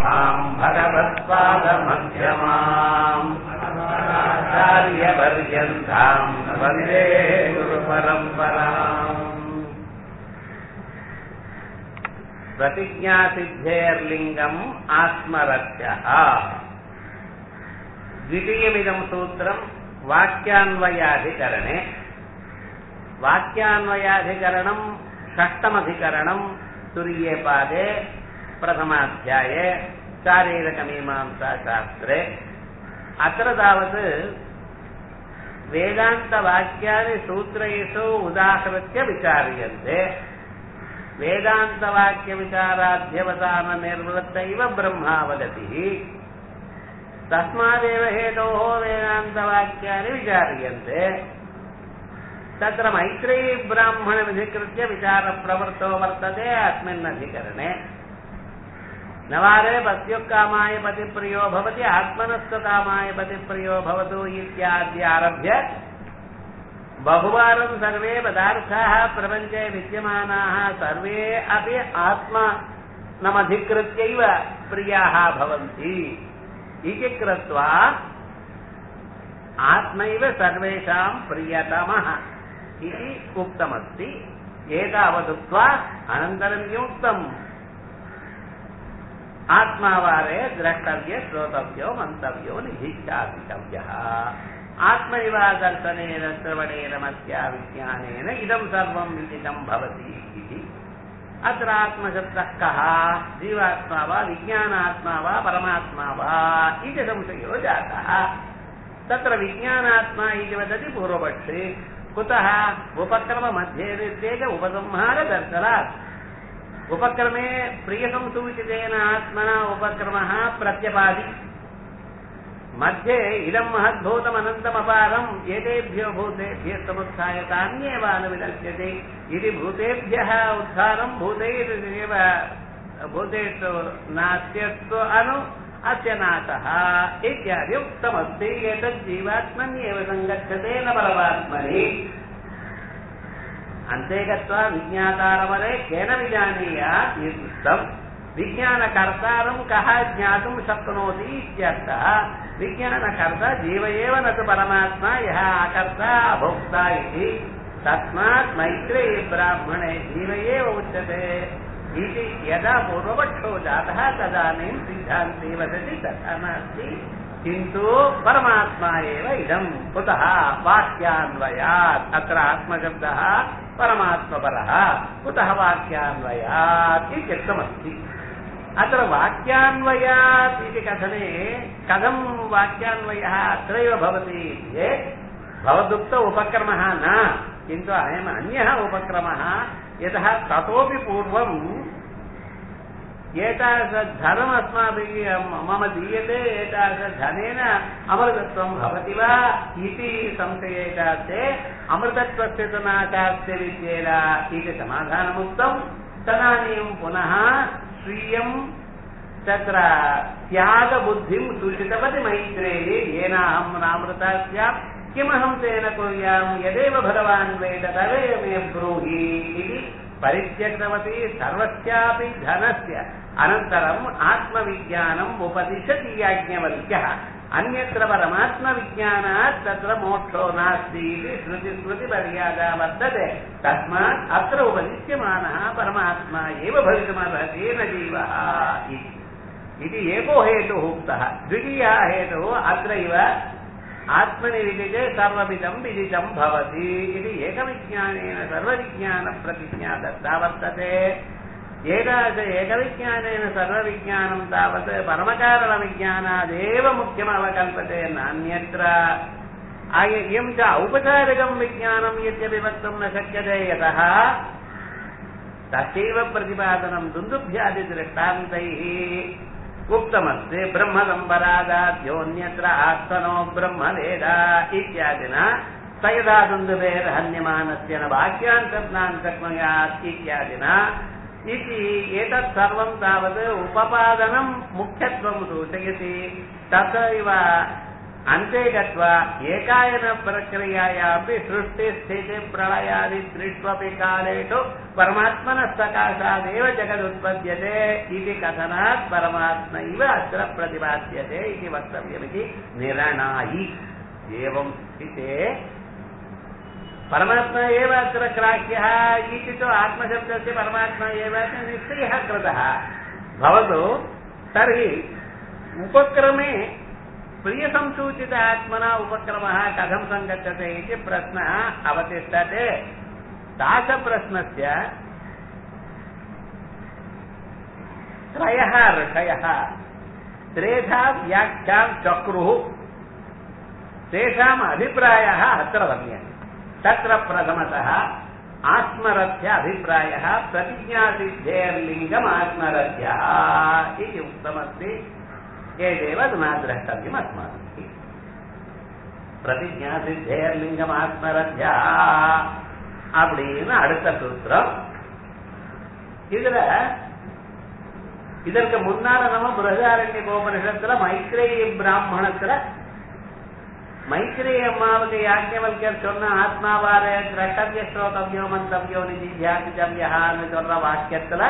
सदाशिवसमारम्भाम् भगवत्पादमध्यमाम् आचार्यपर्यन्ताम् वन्दे गुरुपरम्पराम् प्रतिज्ञासिद्धेर्लिङ्गम् आत्मरक्षः द्वितीयमिदम् सूत्रम् वाक्यान्वयाधिकरणे वाक्यान्वयाधिकरणम् षष्टमधिकरणम् तुरीये पादे प्रथमाध्याये शारीरकमीमांसाशास्त्रे अत्र तावत् वेदान्तवाक्यानि सूत्रेषु उदाहृत्य विचार्यन्ते वेदान्तवाक्यविचाराध्यवसाननिर्वृत्त इव ब्रह्मावगतिः तस्मादेव हेतोः वेदान्तवाक्यानि विचार्यन्ते तत्र मैत्रेयी ब्राह्मणमधिकृत्य विचारप्रवृत्तो वर्तते अस्मिन्नधिकरणे नवारे पत्युक्कामाय पतिप्रियो भवति आत्मनस्तकामाय पतिप्रियो भवतु इत्याद्यारभ्य बहुवारं सर्वे पदार्थाः प्रपञ्चे विद्यमानाः सर्वे अपि आत्मनमधिकृत्यैव प्रियाः भवन्ति इति कृत्वा आत्मैव सर्वेषां प्रियतमः इति उक्तमस्ति एतावदुक्त्वा अनन्तरं किमुक्तम् आत्मावारे द्रष्टव्य श्रोतव्यो मन्तव्यो निधिष्ठापितव्यः आत्मैव दर्शनेन श्रवणेन मत्या विज्ञानेन इदं सर्वं विदितं भवति इति अत्र आत्मशब्दः कः जीवात्मा वा विज्ञानात्मा वा परमात्मा वा इति संशयो जातः तत्र विज्ञानात्मा इति वदति पूर्वपक्षे कुतः उपक्रममध्ये निर्देश उपसंहारदर्शनात् उपक्रमे प्रियसंसूचितेन आत्मना उपक्रमः प्रत्यपादि मध्ये इदं महद्भूतमनन्तमपारम् एतेभ्यो भूतेभ्यः समुत्थाय तान्येव अनुविलक्ष्यते इति भूतेभ्यः उत्थानं भूतैरेव भूतेषु नास्त्यत्व अनु अस्य नाशः इत्यादि उक्तमस्ति एतज्जीवात्मन्येव सङ्गच्छते न परमात्मनि अन्ते गत्वा विज्ञातारमरे केन विजानीयात् इत्युक्तम् विज्ञानकर्तारं कः ज्ञातुं शक्नोति इत्यर्थः विज्ञानकर्ता जीव एव न तु परमात्मा यः अकर्ता अभोक्ता इति तस्मात् मैत्रेयी ब्राह्मणे जीव एव उच्यते इति यदा पूर्वपक्षो जातः तदानीं सिद्धान्ते वदति तथा नास्ति किन्तु परमात्मा एव इदम् कुतः वाक्यान्वयात् अत्र आत्मशब्दः परमात्मपरः कुतः वाक्यान्वयात् इत्युक्तमस्ति अत्र वाक्यान्वयात् इति कथने कथं वाक्यान्वयः अत्रैव भवति चेत् भवदुक्त उपक्रमः न किन्तु अयम् अन्यः उपक्रमः यतः ततोपि पूर्वम् एतादृशधनम् अस्माभिः मम दीयते एतादृशधनेन अमृतत्वं भवति वा इति संशये चास्ते अमृतत्वस्य तु नाचास्य विद्येन इति समाधानमुक्तं तदानीं पुनः स्वीयं तत्र त्यागबुद्धिं सूचितवती मैत्रेयी येन अहं नामृता स्यात् किमहं तेन कुर्यां यदेव भगवान् वेद तदेव मे ब्रूहि इति परित्यक्तवती सर्वस्यापि धनस्य अनन्तरम् आत्मविज्ञानम् उपदिशति याज्ञवल्क्यः अन्यत्र परमात्मविज्ञानात् तत्र मोक्षो नास्ति इति श्रुतिस्मृतिमर्यादा वर्तते तस्मात् अत्र उपदिश्यमानः परमात्मा एव भवितुमर्हति न जीवः इति एको हेतुः उक्तः द्वितीयः हेतुः अत्रैव आत्मनि विदिते सर्वविधं विदितं भवति इति एकविज्ञानेन सर्वविज्ञानप्रतिज्ञा दत्ता वर्तते एतादृश एकविज्ञानेन सर्वविज्ञानं तावत् परमकारणविज्ञानादेव मुख्यमवकल्पते नान्यत्र इयं च औपचारिकं विज्ञानं यद्यपि वक्तुं न शक्यते यतः तस्यैव प्रतिपादनं दुन्दुभ्यादिदृष्टान्तैः उक्तमस्ति ब्रह्मसम्परादाद्योऽन्यत्र आत्मनो ब्रह्मवेद इत्यादिना स यदा दुन्दुभेर्हन्यमानस्य न वाक्यान् शब्दान् शक्नुयात् इत्यादिना इति एतत् सर्वं तावत् उपपादनं मुख्यत्वं सूचयति तथैव अन्ते गत्वा एकायन प्रक्रियायापि सृष्टिस्थिति प्रलयादि त्रिष्वपि कालेषु परमात्मनः सकाशादेव जगदुत्पद्यते इति कथनात् परमात्मैव अत्र प्रतिपाद्यते इति वक्तव्यमिति निरणायि एवं स्थिते परमात्मा एव अत्र ग्राह्यः इति तु आत्मशब्दस्य परमात्मा एव इति निश्चयः कृतः भवतु तर्हि उपक्रमे प्रियसंसूचित आत्मना उपक्रमः कथं सङ्गच्छते इति प्रश्नः अवतिष्ठते दासप्रश्नस्य त्रयः ऋषयः त्रेधा व्याख्यां चक्रुः तेषाम् अभिप्रायः अत्र वर्ण्यते तत्र प्रथमतः आत्मरथ्य अभिप्रायः प्रतिज्ञासिद्धेर्लिङ्गम् आत्मरथ्यः इति उक्तमस्ति एदेव न द्रष्टव्यम् अस्माभिः प्रतिज्ञासिद्धेर्लिङ्गम् आत्मरथ्यः அப்படின்னு அடுத்த சூத்திரம் இதுல இதற்கு முன்னால நம்ம பிரதாரண்ய கோபனிஷத்துல மைத்ரேய பிராமணத்துல மைத்ரேய அம்மாவுக்கு யாஜ்ஞவல்யர் சொன்ன ஆத்மாவார திரட்டவிய ஸ்ரோதவியோ மந்தவியோ நிதி தியானித்தவியான்னு சொல்ற வாக்கியத்துல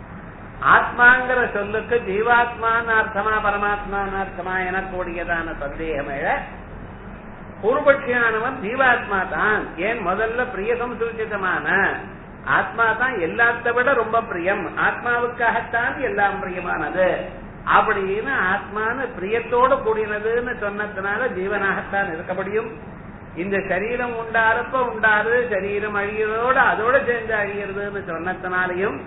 ஆத்மாங்கிற சொல்லுக்கு ஜீவாத்மான்னு அர்த்தமா பரமாத்மான்னு அர்த்தமா எனக்கூடியதான சந்தேகமே பூர்வபட்சியானவன் ஜீவாத்மா தான் ஏன் முதல்ல பிரியசம் சூச்சிதமான ஆத்மா தான் எல்லாத்த விட ரொம்ப பிரியம் ஆத்மாவுக்காகத்தான் எல்லாம் பிரியமானது அப்படின்னு ஆத்மான்னு பிரியத்தோடு கூடினதுன்னு சொன்னதுனால ஜீவனாகத்தான் இருக்க முடியும் இந்த சரீரம் உண்டாறப்ப உண்டாரு சரீரம் அழியறதோட அதோட சேர்ந்து அழியறதுன்னு சொன்னதுனாலையும்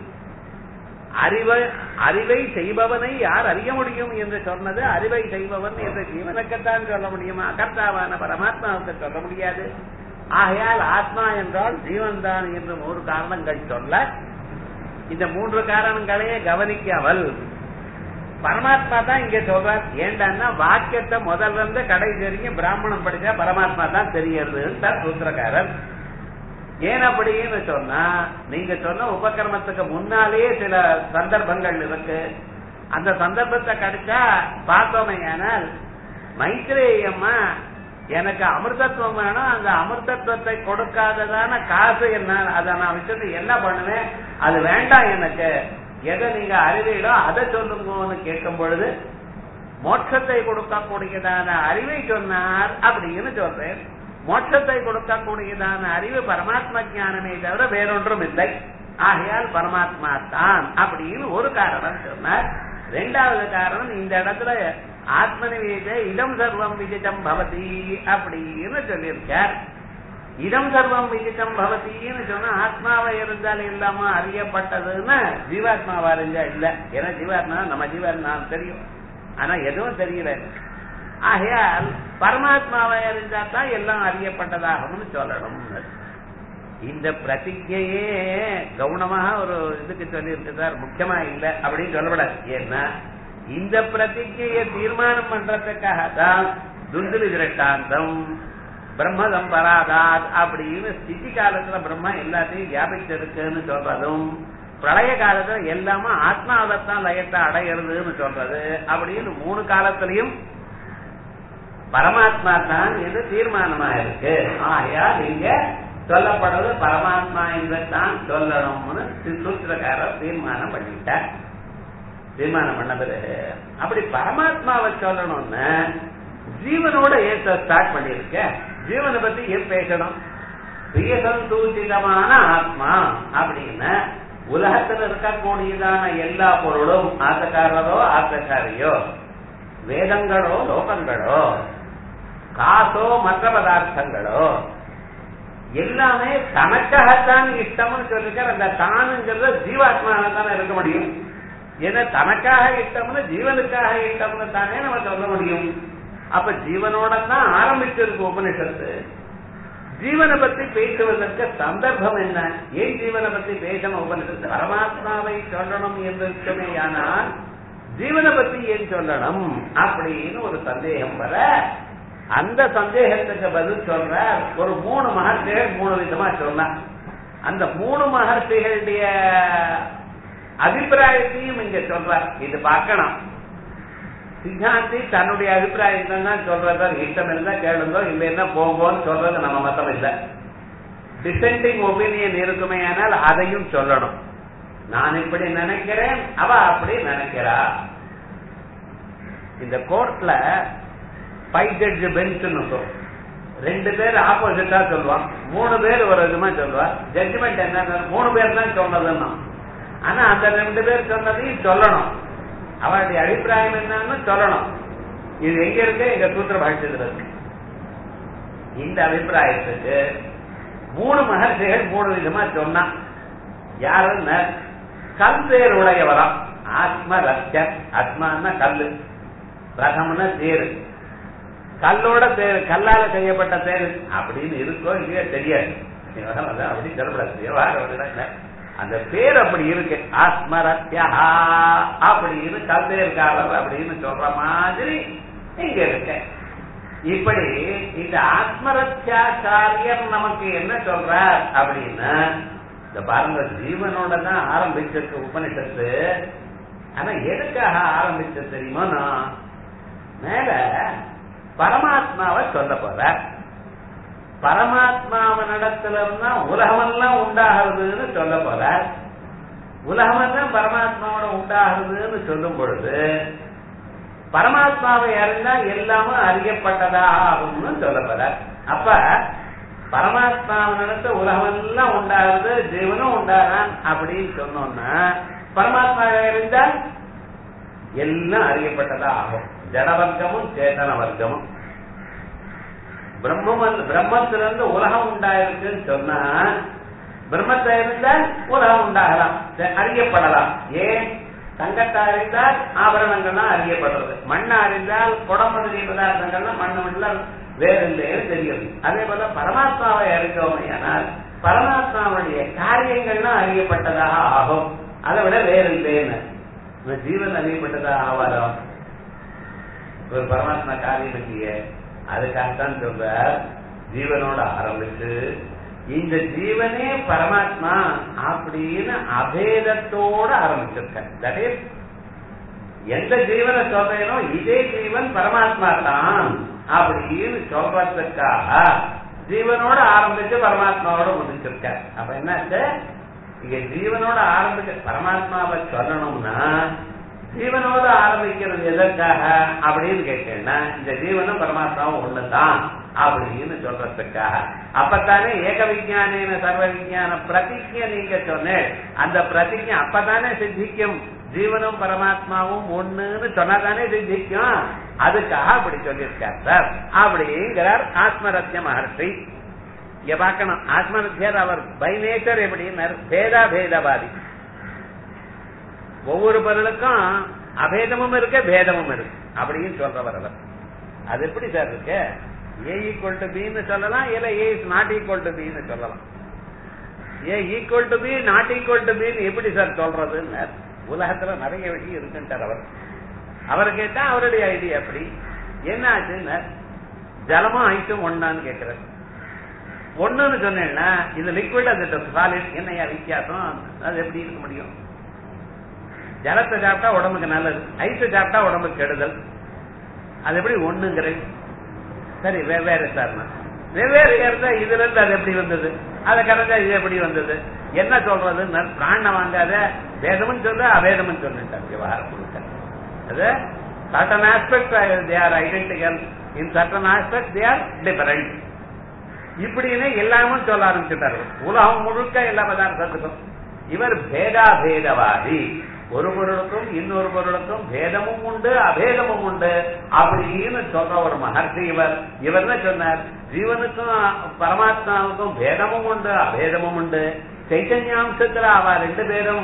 அறிவை அறிவை செய்பவனை யார் அறிய முடியும் என்று சொன்னது அறிவை செய்பவன் என்ற ஜீவனுக்குத்தான் சொல்ல முடியும் அகர்த்தாவான பரமாத்மாவுக்கு சொல்ல முடியாது ஆகையால் ஆத்மா என்றால் ஜீவன் தான் என்று மூன்று காரணங்கள் சொல்ல இந்த மூன்று காரணங்களையே கவனிக்காமல் பரமாத்மா தான் இங்க சொல்றார் ஏண்டான்னா வாக்கியத்தை முதல்ல இருந்து கடைசி வரைக்கும் பிராமணம் படிச்சா பரமாத்மா தான் தெரியறது சூத்திரக்காரர் ஏன் அப்படின்னு சொன்னா நீங்க சொன்ன உபக்கிரமத்துக்கு முன்னாலேயே சில சந்தர்ப்பங்கள் இருக்கு அந்த சந்தர்ப்பத்தை கிடைச்சா பார்த்தோமே ஆனால் மைத்ரேயம்மா எனக்கு அமிர்தத்துவம் வேணும் அந்த அமிர்தத்துவத்தை கொடுக்காததான காசு என்ன அதை நான் வச்சுட்டு என்ன பண்ணுவேன் அது வேண்டாம் எனக்கு எதை நீங்க அறிவீடோ அதை சொல்லுங்கன்னு கேட்கும் பொழுது மோட்சத்தை கொடுக்கக்கூடியதான அறிவை சொன்னார் அப்படின்னு சொல்றேன் மோட்சத்தை கொடுக்கக்கூடியதான அறிவு பரமாத்ம ஜானமே தவிர வேறொன்றும் இல்லை ஆகையால் பரமாத்மா தான் அப்படின்னு ஒரு காரணம் சொன்னார் ரெண்டாவது காரணம் இந்த இடத்துல ஆத்மனிவேத இடம் சர்வம் விஜிதம் பவதி அப்படின்னு சொல்லியிருக்கார் இடம் சர்வம் விஜிதம் பவதின்னு சொன்னா ஆத்மாவை இருந்தால் இல்லாம அறியப்பட்டதுன்னு ஜீவாத்மாவா இருந்தா இல்ல ஏன்னா ஜீவாத்மா நம்ம ஜீவாத்மா தெரியும் ஆனா எதுவும் தெரியல ஆகையால் பரமாத்மாவை அறிந்தா தான் எல்லாம் அறியப்பட்டதாகும்னு சொல்லணும் இந்த பிரதிஜையே கவனமாக ஒரு இதுக்கு சொல்லி சார் முக்கியமா இல்ல அப்படின்னு சொல்லப்படாது ஏன்னா இந்த பிரதிஜையை தீர்மானம் பண்றதுக்காக தான் துந்துலி திரட்டாந்தம் பிரம்மதம் வராதாத் அப்படின்னு ஸ்திதி காலத்துல பிரம்மா எல்லாத்தையும் வியாபிச்சிருக்குன்னு சொல்றதும் பிரளய காலத்துல எல்லாமே ஆத்மாவத்தான் லயத்தை அடையிறதுன்னு சொல்றது அப்படின்னு மூணு காலத்திலையும் பரமாத்மா தான் என்று தீர்மானமா இருக்கு ஆகையால் இங்க சொல்லப்படுறது பரமாத்மா என்றுதான் சொல்லணும்னு சூத்திரக்காரர் தீர்மானம் பண்ணிட்டார் தீர்மானம் பண்ண பிறகு அப்படி பரமாத்மாவை சொல்லணும்னு ஜீவனோட ஏற்ற ஸ்டார்ட் பண்ணிருக்க ஜீவனை பத்தி ஏன் பேசணும் பிரியசந்தூசிதமான ஆத்மா அப்படின்னு உலகத்தில் இருக்கக்கூடியதான எல்லா பொருளும் ஆத்தக்காரரோ ஆத்தக்காரியோ வேதங்களோ லோகங்களோ காசோ மற்ற பதார்த்தங்களோ எல்லாமே தனக்காகத்தான் இஷ்டம்னு சொல்லிருக்கார் அந்த தானுங்கிறத ஜீவாத்மான தானே இருக்க முடியும் ஏன்னா தனக்காக இஷ்டம்னு ஜீவனுக்காக இஷ்டம்னு தானே நம்ம சொல்ல முடியும் அப்ப ஜீவனோட தான் ஆரம்பிச்சிருக்கு உபனிஷத்து ஜீவனை பத்தி பேசுவதற்கு சந்தர்ப்பம் என்ன ஏன் ஜீவனை பத்தி பேசணும் உபனிஷத்து பரமாத்மாவை சொல்லணும் என்று இருக்குமேயானால் ஜீவனை பத்தி ஏன் சொல்லணும் அப்படின்னு ஒரு சந்தேகம் வர அந்த சந்தேகத்துக்கு பதில் சொல்ற ஒரு மூணு மகர்ஷிகள் மூணு விதமா சொன்ன அந்த மூணு மகர்ஷிகளுடைய அபிப்பிராயத்தையும் இங்க சொல்ற இது பார்க்கணும் சித்தாந்தி தன்னுடைய அபிப்பிராயத்தை தான் சொல்றதா இஷ்டம் இருந்தா கேளுங்கோ இல்லைன்னா போங்கோன்னு சொல்றது நம்ம மத்தம் இல்லை டிசெண்டிங் ஒப்பீனியன் இருக்குமே ஆனால் அதையும் சொல்லணும் நான் இப்படி நினைக்கிறேன் அவ அப்படி நினைக்கிறா இந்த கோர்ட்ல ஃபைவ் ஜட்ஜ் பெஞ்ச் ரெண்டு பேர் ஆப்போசிட்டா சொல்லுவான் மூணு பேர் ஒரு விதமா சொல்லுவா ஜட்ஜ்மெண்ட் என்ன மூணு பேர் தான் சொன்னதுன்னா ஆனா அந்த ரெண்டு பேர் சொன்னதையும் சொல்லணும் அவருடைய அபிப்பிராயம் என்னன்னு சொல்லணும் இது எங்க இருக்கு எங்க சூத்திர பாஷ்யத்துல இருக்கு இந்த அபிப்பிராயத்துக்கு மூணு மகர்ஷிகள் மூணு விதமா சொன்னா யாருன்னு கல் பேர் உடையவராம் ஆத்ம ரத்யர் ஆத்மான்னா கல்லு ரகம்னா தேரு கல்லோட தேர் கல்லால செய்யப்பட்ட தேர் அப்படின்னு இருக்கோ இல்லையோ தெரியாது அப்படி சொல்லப்படாது விவகாரம் அந்த பேர் அப்படி இருக்கு ஆத்மரத்யா அப்படின்னு கல்தேர்காரர் அப்படின்னு சொல்ற மாதிரி இங்க இருக்க இப்படி இந்த ஆத்மரத்யாச்சாரியர் நமக்கு என்ன சொல்றார் அப்படின்னா இந்த பாருங்க ஜீவனோட தான் ஆரம்பிச்சிருக்கு உபனிஷத்து ஆனா எதுக்காக ஆரம்பிச்சது தெரியுமா நான் மேல பரமாத்மாவை சொல்ல போற பரமாத்மாவனிடத்துல இருந்தா உலகமெல்லாம் உண்டாகிறதுன்னு சொல்ல போற உலகமெல்லாம் பரமாத்மாவோட உண்டாகிறதுன்னு சொல்லும் பொழுது பரமாத்மாவை அறிந்தா எல்லாமும் அறியப்பட்டதா ஆகும்னு சொல்ல போற அப்ப பரமாத்மாவனிடத்த உலகமெல்லாம் உண்டாகுது ஜீவனும் உண்டாகான் அப்படின்னு சொன்னோம்னா பரமாத்மாவை அறிந்தால் எல்லாம் அறியப்பட்டதா ஆகும் ஜடவர்க்கமும் சேதன வர்க்கமும் பிரம்மம் பிரம்மத்திலிருந்து உலகம் உண்டாயிருக்குன்னு சொன்னா பிரம்மத்தை இருந்தால் உலகம் உண்டாகலாம் அறியப்படலாம் ஏன் தங்கத்தை அறிந்தால் ஆபரணங்கள்லாம் அறியப்படுறது மண்ணை அறிந்தால் குடம் முதலிய பதார்த்தங்கள்லாம் மண்ணு மண்ணெல்லாம் வேறு இல்லைன்னு தெரியும் அதே போல பரமாத்மாவை அறிந்தோமே ஆனால் பரமாத்மாவுடைய காரியங்கள்லாம் அறியப்பட்டதாக ஆகும் அதை விட வேறு இல்லைன்னு ஜீவன் அறியப்பட்டதாக ஆவாரோ ஒரு பரமாத்மா காரியம் இல்லையே அதுக்காகத்தான் சொல்ற ஜீவனோட ஆரம்பிச்சு இந்த ஜீவனே பரமாத்மா அப்படின்னு அபேதத்தோட ஆரம்பிச்சிருக்க எந்த ஜீவனை சொல்றேனோ இதே ஜீவன் பரமாத்மா தான் அப்படின்னு சொல்றதுக்காக ஜீவனோட ஆரம்பிச்சு பரமாத்மாவோட முடிச்சிருக்க அப்ப என்னாச்சு இங்க ஜீவனோட ஆரம்பிச்சு பரமாத்மாவை சொல்லணும்னா ஜீவனோட ஆரம்பிக்கிறது எதற்காக அப்படின்னு கேட்டேன்னா இந்த ஜீவனும் பரமாத்மாவும் ஒண்ணுதான் அப்படின்னு சொல்றதுக்காக அப்பத்தானே ஏக விஜயானேன சர்வ விஜயான பிரதிஜை நீங்க சொன்னேன் அந்த பிரதிஜை அப்பதானே சித்திக்கும் ஜீவனும் பரமாத்மாவும் ஒண்ணுன்னு சொன்னாதானே சித்திக்கும் அதுக்காக அப்படி சொல்லியிருக்கார் சார் அப்படிங்கிறார் ஆத்மரத்ய மகர்ஷி இங்க பார்க்கணும் ஆத்மரத்தியர் அவர் பை நேச்சர் எப்படின்னு பேதா பேதவாதி ஒவ்வொரு பொருளுக்கும் அபேதமும் இருக்கு பேதமும் இருக்கு அப்படின்னு சொல்றவர் அவர் அது எப்படி சார் இருக்கு ஏ ஈக்குவல் டு பின்னு சொல்லலாம் இல்ல A is not equal to பின்னு சொல்லலாம் A equal to B not equal to பின்னு எப்படி சார் சொல்றதுன்னு உலகத்துல நிறைய விஷயம் இருக்குன்றார் அவர் அவர் கேட்டா அவருடைய ஐடியா எப்படி என்ன ஆச்சுன்னு ஜலமும் ஐஸும் ஒன்னான்னு கேட்கிறார் ஒண்ணுன்னு சொன்னேன்னா இது லிக்விட் அது சாலிட் என்னையா வித்தியாசம் அது எப்படி இருக்க முடியும் ஜலத்தை சாப்பிட்டா உடம்புக்கு நல்லது ஐஸை சாப்பிட்டா உடம்புக்கு கெடுதல் அது எப்படி ஒண்ணுங்கிறேன் சரி வெவ்வேறு சார்னா வெவ்வேறு இருந்தா இதுல இருந்து அது எப்படி வந்தது அதை கலந்தா இது எப்படி வந்தது என்ன சொல்றது பிராண வாங்காத வேதமும் சொல்லு அவேதமும் சொல்லுட்டார் விவகாரம் முழுக்க அது certain aspect they are identical in certain aspect they R different இப்படின்னு எல்லாமும் சொல்ல ஆரம்பிச்சுட்டாரு உலகம் முழுக்க எல்லா பதார்த்தத்துக்கும் இவர் பேதா பேதவாதி ஒரு பொருளுக்கும் இன்னொரு பொருளுக்கும் பேதமும் உண்டு அபேதமும் உண்டு அப்படின்னு சொல்ற ஒரு மகர்ஷி இவர் இவர் என்ன சொன்னார் ஜீவனுக்கும் பரமாத்மாவுக்கும் பேதமும் உண்டு அபேதமும் உண்டு சைத்தன்யாம்சத்துல அவ ரெண்டு பேரும்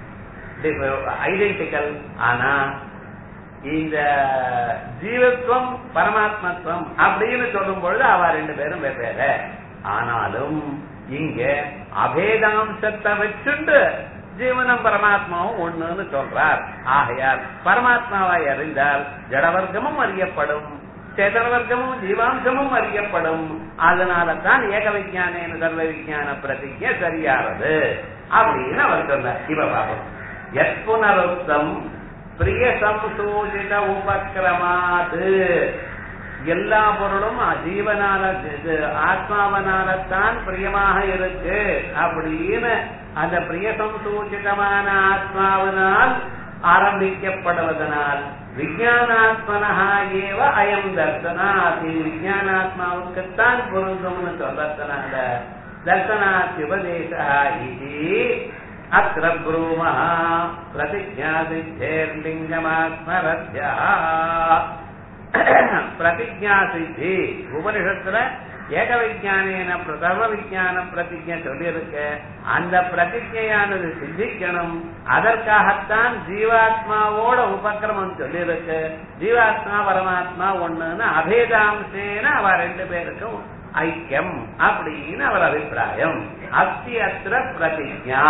ஐடென்டிக்கல் ஆனா இந்த ஜீவத்துவம் பரமாத்மத்துவம் அப்படின்னு சொல்லும் பொழுது அவ ரெண்டு பேரும் வெவ்வேறு ஆனாலும் இங்க அபேதாம்சத்தை வச்சுண்டு ஜீவனம் பரமாத்மாவும் ஒண்ணுன்னு சொல்றார் ஆகையால் பரமாத்மாவை அறிந்தால் ஜடவர்க்கமும் அறியப்படும் சேதன வர்க்கமும் ஜீவாம்சமும் அறியப்படும் அதனால தான் ஏக விஜான சர்வ விஜான பிரதிஜை சரியானது அப்படின்னு அவர் சொன்னார் இவ பாபம் எப்புனருத்தம் பிரிய சம்சூசித உபக்கிரமாது எல்லா பொருளும் ஜீவனால இது ஆத்மாவனாலத்தான் பிரியமாக இருக்கு அப்படின்னு அந்த பிரிய சம்சூச்சிதமான ஆத்மாவினால் ஆரம்பிக்கப்படுவதனால் விஜயானாத்மனஹா ஏவ அயம் தர்சனா இது விஜயானாத்மாவுக்குத்தான் பொருந்தும்னு சொல்றதுனால தர்சனாத்யுபதேசா இது அத்திர ப்ரூமः பிரதிஜாசித்தேர்லிங்கமாத்மரத்யா பிரதிஜா சித்தி உபனிஷத்துல ஏக விஜானேன பிரதம விஜான பிரதிஜை சொல்லியிருக்க அந்த பிரதிஜையானது சித்திக்கணும் அதற்காகத்தான் ஜீவாத்மாவோட உபக்கிரமம் சொல்லியிருக்கு ஜீவாத்மா பரமாத்மா ஒண்ணுன்னு அபேதாம்சேன அவ ரெண்டு பேருக்கும் ஐக்கியம் அப்படின்னு அவர் அபிப்பிராயம் அஸ்தி அத்திர பிரதிஜா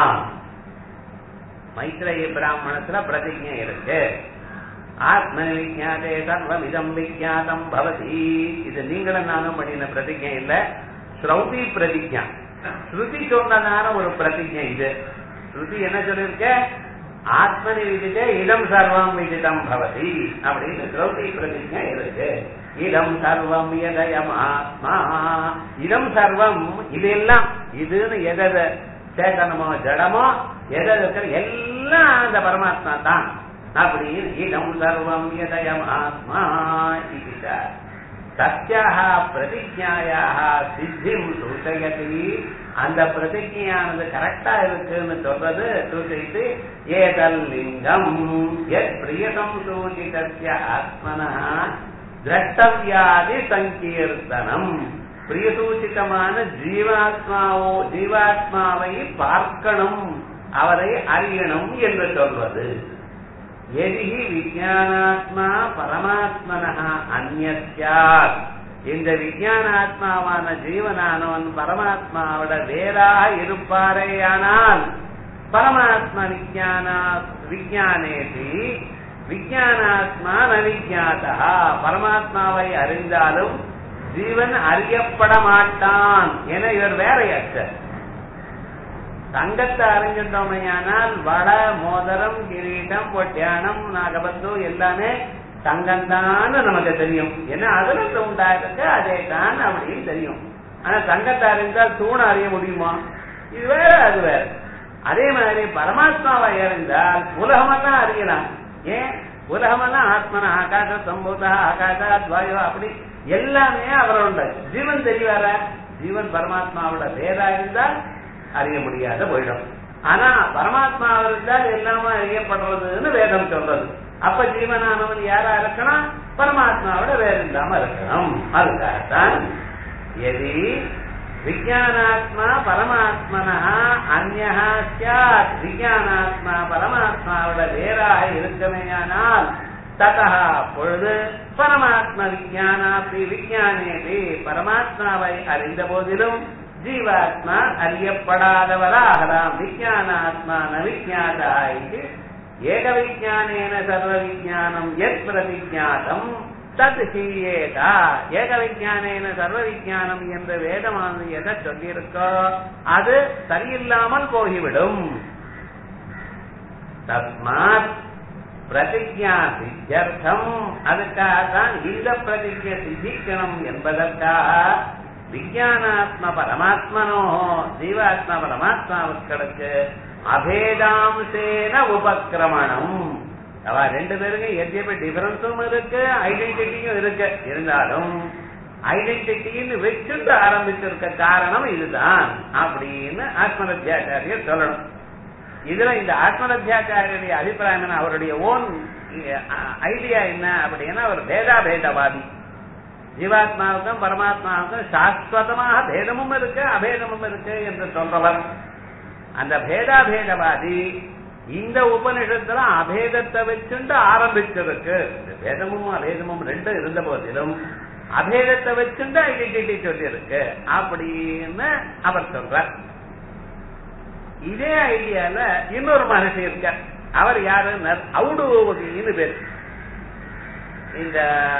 மைத்ரேய பிராமணத்துல பிரதிஜை இருக்கு ஆத்ம விஜாதே சர்வமிதம் விஜாதம் பவதி இது நீங்களும் நானும் பண்ணின பிரதிஜை இல்ல ஸ்ரௌதி பிரதிஜா ஸ்ருதி சொன்னதான ஒரு பிரதிஜை இது ஸ்ருதி என்ன சொல்லிருக்க ஆத்மனி விதிதே இடம் சர்வம் விதிதம் பவதி அப்படின்னு ஸ்ரௌதி பிரதிஜை இருக்கு இடம் சர்வம் எதயம் ஆத்மா இடம் சர்வம் இதெல்லாம் இதுன்னு எதை சேதனமோ ஜடமோ எதை இருக்கிற எல்லாம் அந்த பரமாத்மா தான் அப்படின்னு இடம் சர்வம் எதயம் ஆத்மா இது சத்தியாக பிரதிஜாயாக சித்திம் சூச்சயதி அந்த பிரதிஜையானது கரெக்டா இருக்குன்னு சொல்றது சூச்சிட்டு ஏதல் லிங்கம் எத் பிரியதம் சூச்சிதஸ்ய ஆத்மனா திரஷ்டவியாதி சங்கீர்த்தனம் பிரியசூச்சிதமான ஜீவாத்மாவோ ஜீவாத்மாவை பார்க்கணும் அவரை அறியணும் என்று சொல்வது எதிகி விஜயானாத்மா பரமாத்மனா அந்நியாத் இந்த விஜயானாத்மாவான ஜீவனானவன் பரமாத்மாவோட வேறாக இருப்பாரேயானால் பரமாத்மா விஜயானா விஜயானேதி விஜயானாத்மா நவிஜாதா பரமாத்மாவை அறிந்தாலும் ஜீவன் அறியப்பட மாட்டான் என இவர் வேறையற்ற தங்கத்தை அறிஞ்சிட்டோமையானால் வட மோதிரம் கிரீட்டம் பொட்டியானம் நாகபந்து எல்லாமே தங்கம்தான் நமக்கு தெரியும் ஏன்னா அதுல இருந்து உண்டாயிருக்கு அதே தான் அப்படின்னு தெரியும் ஆனா தங்கத்தை அறிந்தால் தூண அறிய முடியுமா இது வேற அது வேற அதே மாதிரி பரமாத்மாவை அறிந்தால் உலகமெல்லாம் அறியலாம் ஏன் உலகமெல்லாம் ஆத்மன ஆகாச சம்பூதா ஆகாசா துவாயோ அப்படி எல்லாமே அவரோட ஜீவன் தெரியவார ஜீவன் பரமாத்மாவோட வேறா இருந்தால் அறிய முடியாத போயிடும் ஆனா பரமாத்மா இருந்தால் எல்லாமே அறியப்படுறதுன்னு வேதம் சொல்றது அப்ப ஜீவனானவன் யாரா இருக்கணும் பரமாத்மாவோட வேற இல்லாம இருக்கணும் அதுக்காகத்தான் எதி விஜயானாத்மா பரமாத்மனா அந்நா சாத் விஜயானாத்மா பரமாத்மாவோட வேறாக இருக்கமேயானால் ததா பொழுது பரமாத்ம விஜயானாப்பி விஜயானேபி பரமாத்மாவை அறிந்த போதிலும் ஜீவாத்மா அறியப்படாதவராகலாம் விஜயானாத்மா ந விஜாதா இது ஏக விஜானேன சர்வ விஜானம் எத் பிரதிஜாதம் தத் ஹீயேதா ஏக விஜானேன சர்வ விஜானம் என்ற வேதமானது எதை சொல்லியிருக்கோ அது சரியில்லாமல் போகிவிடும் தஸ்மாத் பிரதிஜா சித்தியர்த்தம் அதுக்காக தான் இந்த பிரதிஜை சித்திக்கணும் என்பதற்காக விஜயானாத்ம பரமாத்மனோ ஜீவாத்ம பரமாத்மாவுக்களுக்கு அபேதாம்சேன உபக்கிரமணம் அவ ரெண்டு பேருக்கும் எத்தனை டிஃபரன்ஸும் இருக்கு ஐடென்டிட்டியும் இருக்கு இருந்தாலும் ஐடென்டிட்டின்னு வச்சுட்டு ஆரம்பிச்சிருக்க காரணம் இதுதான் அப்படின்னு ஆத்மரத்தியாச்சாரியர் சொல்லணும் இதுல இந்த ஆத்மரத்தியாச்சாரியருடைய அபிப்பிராயம் என்ன அவருடைய ஓன் ஐடியா என்ன அப்படின்னா அவர் பேதாபேதவாதி ஜீவாத்மாவுக்கும் பரமாத்மாவுக்கும் சாஸ்வதமாக பேதமும் இருக்கு அபேதமும் இருக்கு என்று சொல்றவர் அந்த பேதாபேதவாதி இந்த உபனிஷத்துல அபேதத்தை வச்சுண்டு ஆரம்பிச்சிருக்கு இந்த பேதமும் அபேதமும் ரெண்டும் இருந்த போதிலும் அபேதத்தை வச்சுண்டு ஐடென்டிட்டி சொல்லி இருக்கு அப்படின்னு அவர் சொல்றார் இதே ஐடியால இன்னொரு மகர்ஷி இருக்க அவர் யாருன்னு அவுடுவோதின்னு பேர் இந்த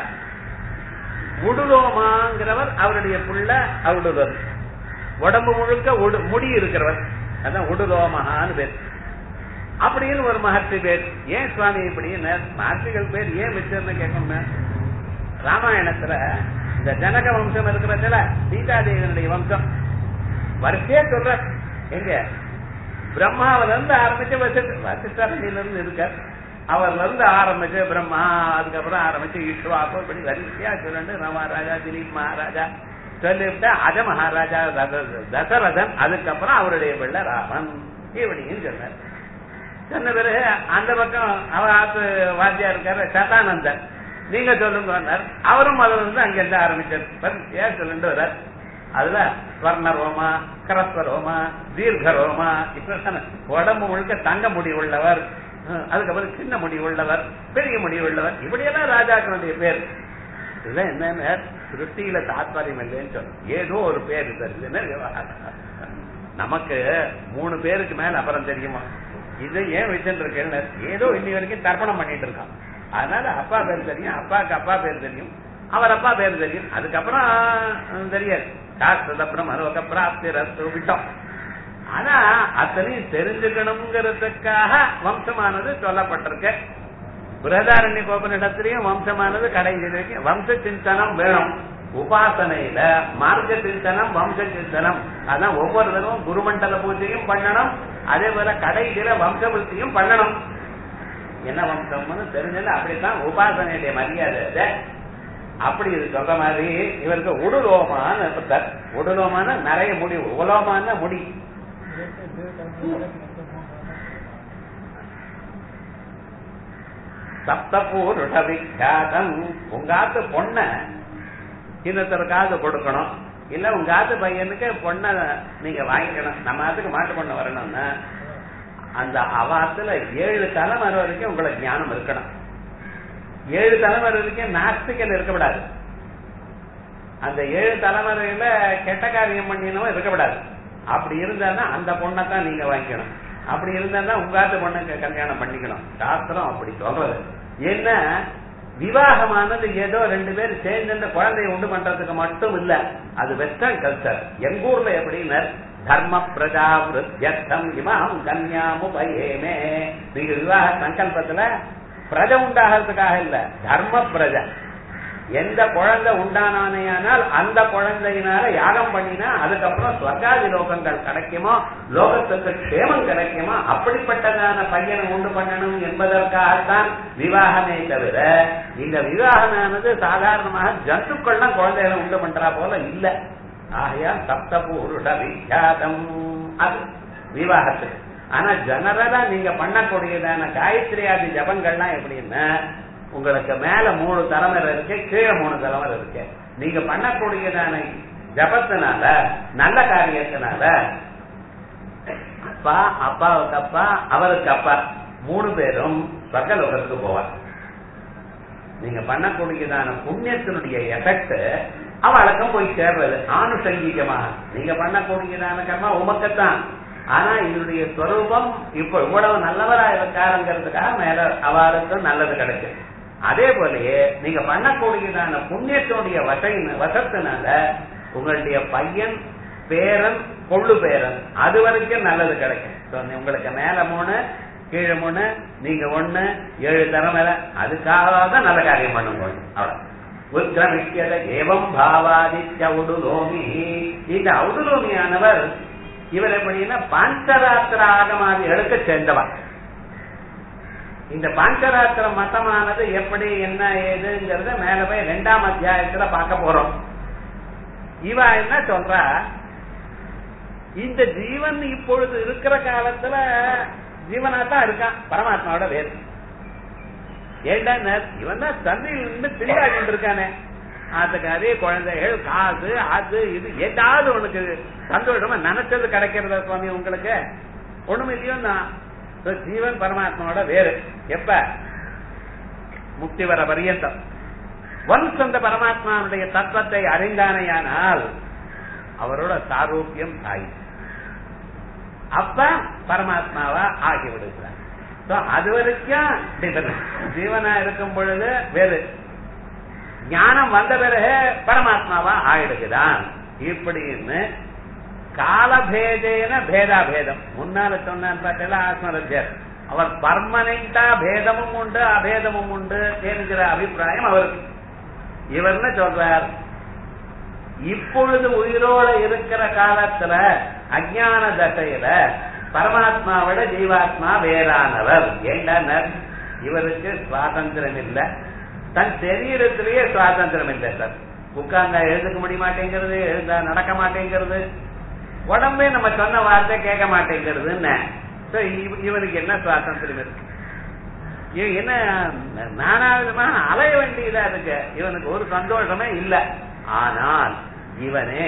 உடுலோமாங்கிறவர் அவருடைய புள்ள அவுடுவர் உடம்பு முழுக்க முடி இருக்கிறவர் அதான் உடுலோமகான்னு பேர் அப்படின்னு ஒரு மகர்ஷி பேர் ஏன் சுவாமி இப்படின்னு மகர்ஷிகள் பேர் ஏன் வச்சிருந்த கேட்கணும் ராமாயணத்துல இந்த ஜனக வம்சம் இருக்கிறதுல சீதாதேவியனுடைய வம்சம் வரிசையா சொல்ற எங்க பிரம்மாவில இருந்து ஆரம்பிச்சு வசிஷ்டரணியில இருந்து இருக்கார் அவர்ல இருந்து ஆரம்பிச்சு பிரம்மா அதுக்கப்புறம் ஆரம்பிச்சு ஈஸ்வா அப்போ இப்படி வரிசையா சொல்லண்டு ராமராஜா திலீப் மகாராஜா சொல்லிவிட்டு அஜ மகாராஜா தசரதன் அதுக்கப்புறம் அவருடைய பிள்ளை ராமன் இப்படின்னு சொன்னார் சொன்ன பிறகு அந்த பக்கம் அவர் ஆத்து வாத்தியா இருக்காரு சதானந்தன் நீங்க சொல்லுங்க அவரும் அதுல இருந்து அங்கிருந்து ஆரம்பிச்சார் ஏன் சொல்லிட்டு வர்றார் அதுல ஸ்வர்ண ரோமா கரஸ்வ ரோமா தீர்க்க ரோமா இப்ப உடம்பு முழுக்க தங்க முடி உள்ளவர் அதுக்கப்புறம் சின்ன முடி உள்ளவர் பெரிய முடி உள்ளவர் இப்படியெல்லாம் ராஜாக்களுடைய பேர் இதெல்லாம் என்னன்னு சிருஷ்டியில தாத்பரியம் இல்லைன்னு சொல்ல ஏதோ ஒரு பேர் தெரியுதுன்னு நமக்கு மூணு பேருக்கு மேல அப்புறம் தெரியுமா இது ஏன் வச்சுட்டு இருக்கேன்னு ஏதோ இன்னி வரைக்கும் தர்ப்பணம் பண்ணிட்டு இருக்கான் அதனால அப்பா பேர் தெரியும் அப்பாவுக்கு அப்பா பேர் தெரியும் அவர் அப்பா பேர் தெரியும் அதுக்கப்புறம் தெரியாது சாஸ்திரதப்புறம் அனுவக பிராப்தி ரத்து விட்டோம் ஆனா அத்தனையும் தெரிஞ்சுக்கணுங்கிறதுக்காக வம்சமானது சொல்லப்பட்டிருக்கு பிரதாரண்ய கோபனிடத்திலையும் வம்சமானது கடைசி வரைக்கும் வம்ச சிந்தனம் வேணும் உபாசனையில மார்க்க சிந்தனம் வம்ச சிந்தனம் அதான் ஒவ்வொரு தடவும் குருமண்டல பூஜையும் பண்ணணும் அதே போல கடைசியில வம்ச பூஜையும் பண்ணணும் என்ன வம்சம்னு தெரிஞ்சது அப்படித்தான் உபாசனையுடைய மரியாதை அப்படி இது சொல்ற மாதிரி இவருக்கு உடுலோமான உடுலோமான நிறைய முடி உலோமான முடி சப்தபூருட விக்யாதம் உங்காத்து பொண்ண இன்னொருத்தருக்காவது கொடுக்கணும் இல்ல உங்க ஆத்து பையனுக்கு பொண்ண நீங்க வாங்கிக்கணும் நம்ம ஆத்துக்கு மாட்டு பொண்ணு வரணும்னா அந்த அவாத்துல ஏழு தலைமுறை வரைக்கும் உங்களுக்கு ஞானம் இருக்கணும் ஏழு தலைமுறை வரைக்கும் நாஸ்திகன் இருக்கக்கூடாது அந்த ஏழு தலைமுறையில கெட்ட காரியம் பண்ணினவன் இருக்கக்கூடாது அப்படி இருந்தா அந்த பொண்ணை தான் நீங்க வாங்கிக்கணும் அப்படி இருந்தா உங்காத்து பொண்ணுக்கு கல்யாணம் பண்ணிக்கணும் சாஸ்திரம் அப்படி சொல்றது என்ன விவாகமானது ஏதோ ரெண்டு பேர் சேர்ந்து இந்த குழந்தைய உண்டு பண்றதுக்கு மட்டும் இல்ல அது வெஸ்டர்ன் கல்ச்சர் எங்க ஊர்ல எப்படின்னு தர்ம பிரஜா விருத்தியர்த்தம் இமாம் கன்யாமுபயேமே நீங்க விவாக சங்கல்பத்துல பிரஜ உண்டாகிறதுக்காக இல்ல தர்ம பிரஜ எந்த குழந்தை உண்டானானேயானால் அந்த குழந்தையினால யாகம் பண்ணினா அதுக்கப்புறம் ஸ்வர்காதி லோகங்கள் கிடைக்குமோ லோகத்துக்கு க்ஷேமம் கிடைக்குமோ அப்படிப்பட்டதான பையனை உண்டு பண்ணணும் என்பதற்காகத்தான் விவாகமே தவிர இந்த விவாகமானது சாதாரணமாக ஜந்துக்கள்லாம் குழந்தைகளை உண்டு பண்றா போல இல்ல ஆகையா சப்த புருஷ விக்யாதம் அது விவாகத்துக்கு ஆனா ஜெனரலா நீங்க பண்ணக்கூடியதான காயத்ரியாதி ஜபங்கள்லாம் எப்படின்னா உங்களுக்கு மேல மூணு தலைமுறை இருக்கு கீழே மூணு தலைமுறை இருக்கு நீங்க பண்ணக்கூடியதான ஜபத்தினால நல்ல காரியத்தினால அப்பா அப்பாவுக்கு அப்பா அவருக்கு அப்பா மூணு பேரும் ஸ்வர்கலோகத்துக்கு போவார் நீங்க பண்ணக்கூடியதான புண்ணியத்தினுடைய எஃபெக்ட் அவளுக்கும் போய் சேர்றது ஆணுசங்கீகமாக நீங்க பண்ணக்கூடியதான கர்மா உமக்கத்தான் ஆனா இதனுடைய ஸ்வரூபம் இப்ப இவ்வளவு நல்லவரா இருக்காருங்கிறதுக்காக மேல அவருக்கும் நல்லது கிடைக்கும் அதே போலயே நீங்க பண்ணக்கூடியதான புண்ணியத்தினுடைய வசையின் வசத்தினால உங்களுடைய பையன் பேரன் கொள்ளு பேரன் அது வரைக்கும் நல்லது கிடைக்கும் உங்களுக்கு மேல மூணு கீழே மூணு நீங்க ஒண்ணு ஏழு தலைமையில அதுக்காக தான் நல்ல காரியம் பண்ணுங்க அவ்வளவு உத்ரமிக்கத ஏவம் பாவாதித்ய உடுலோமி இந்த உடுலோமியானவர் இவர் எப்படின்னா பாஞ்சராத்திர ஆகமாதிகளுக்கு சேர்ந்தவர் இந்த பாஞ்சராத்திர மதமானது எப்படி என்ன ஏதுங்கிறத மேல போய் ரெண்டாம் அத்தியாயத்துல பார்க்க போறோம் இவ என்ன சொல்றா இந்த ஜீவன் இப்பொழுது இருக்கிற காலத்துல ஜீவனா தான் இருக்கான் பரமாத்மாவோட வேறு ஏண்டா இவன் தான் தந்தையில் இருந்து திண்டாடிட்டு இருக்கானே ஆத்துக்காரி குழந்தைகள் காசு அது இது ஏதாவது உனக்கு சந்தோஷமா நினைச்சது கிடைக்கிறதா சுவாமி உங்களுக்கு ஒண்ணும் இல்லையோ தான் ஜீவன் பரமாத்மாவோட வேறு எப்ப முக்தி வர பரியந்தம் ஒன்ஸ் அந்த பரமாத்மாவுடைய தத்துவத்தை அறிந்தானையானால் அவரோட சாரூபியம் தாய் அப்ப பரமாத்மாவா ஆகி விடுகிறார் அது வரைக்கும் ஜீவனா இருக்கும் பொழுது வேறு ஞானம் வந்த பிறகு பரமாத்மாவா ஆயிடுகிறான் இப்படின்னு காலபேதேன பேதாபேதம் முன்னால சொன்னான் பார்த்தல ஆத்மரஜர் அவர் பர்மனண்டா பேதமும் உண்டு அபேதமும் உண்டு என்கிற அபிப்பிராயம் அவருக்கு இவர் என்ன சொல்றார் இப்பொழுது உயிரோட இருக்கிற காலத்துல அஜான தசையில பரமாத்மாவிட ஜீவாத்மா வேறானவர் ஏண்டனர் இவருக்கு சுவாதந்திரம் இல்ல தன் சரீரத்திலேயே சுவாதந்திரம் இல்லை சார் உட்கார்ந்தா எழுதுக்க முடிய மாட்டேங்கிறது எழுந்தா நடக்க மாட்டேங்கிறது உடம்பே நம்ம சொன்ன வார்த்தை கேட்க மாட்டேங்கிறதுன்னு So, இவ- இவனுக்கு என்ன சுவாதந்திரம் இருக்கு இவன் என்ன நானாவிதமா அலைய வேண்டியதா இருக்கு இவனுக்கு ஒரு சந்தோஷமே இல்ல ஆனால் இவனே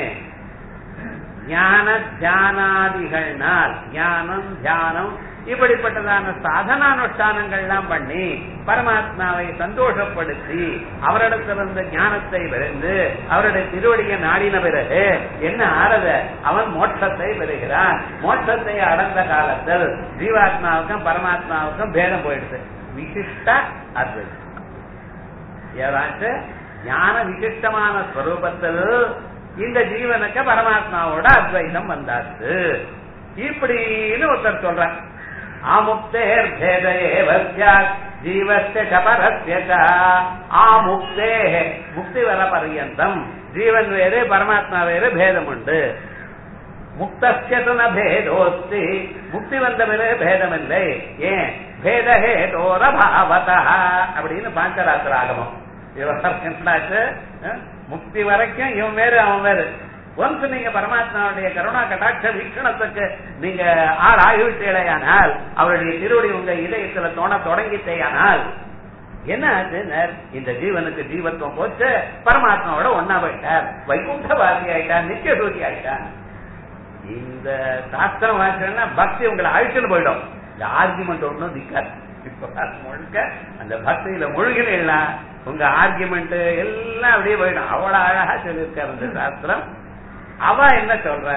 ஞான தியானாதிகள்னால் ஞானம் தியானம் இப்படிப்பட்டதான சாதனானுஷ்டானங்கள்லாம் பண்ணி பரமாத்மாவை சந்தோஷப்படுத்தி அவரிடத்திலிருந்து ஞானத்தை விரைந்து அவருடைய திருவடியை நாடின பிறகு என்ன ஆறது அவன் மோட்சத்தை பெறுகிறான் மோட்சத்தை அடைந்த காலத்தில் ஜீவாத்மாவுக்கும் பரமாத்மாவுக்கும் பேதம் போயிடுது விசிஷ்ட அத்வைதம் ஏதாச்சும் ஞான விசிஷ்டமான ஸ்வரூபத்தில் இந்த ஜீவனுக்கு பரமாத்மாவோட அத்வைதம் வந்தாச்சு இப்படின்னு ஒருத்தர் சொல்றார் ஆமுக்தேர் பேத ஏவ ஸ்யாத் ஜீவஸ்ய சபரஸ்ய ச. ஆமுக்தே முக்தி வர பர்யந்தம் ஜீவன் வேறு பரமாத்மா வேறு பேதம் உண்டு முக்தஸ்யதுன பேதோஸ்தி முக்தி வந்த பிறகு பேதம் இல்லை ஏன் பேத ஹேதோர பாவதா அப்படின்னு பாஞ்சராத்திர ஆகமம் இவர் என்னாச்சு அஹ், முக்தி வரைக்கும் இவன் வேறு அவன் வேறு ஒன்ஸ் நீங்க பரமாத்மாவுடைய கருணா கட்டாட்ச வீக்ஷணத்துக்கு நீங்க ஆள் ஆகிவிட்டேயானால் அவருடைய திருவடி உங்க இதயத்துல தோண தொடங்கிட்டேயானால் என்ன ஆச்சு நேர்? இந்த ஜீவனுக்கு ஜீவத்துவம் போச்சு பரமாத்மாவோட ஒன்னா போயிட்டார் வைகுண்டவாசி ஆயிட்டார் நித்திய சூரி ஆயிட்டார் இந்த சாஸ்திரம் வாசிச்சா பக்தி உங்களை அழிச்சுன்னு போயிடும் இந்த ஆர்குமெண்ட் ஒண்ணும் நிக்காது இப்ப பாருங்க, முழுக்க அந்த பக்தியில முழுகினா உங்க ஆர்குமெண்ட் எல்லாம் அப்படியே போயிடும் அவ்வளவு அழகா சொல்லியிருக்காரு இந்த சாஸ்திரம் அவ என்ன சொல்ற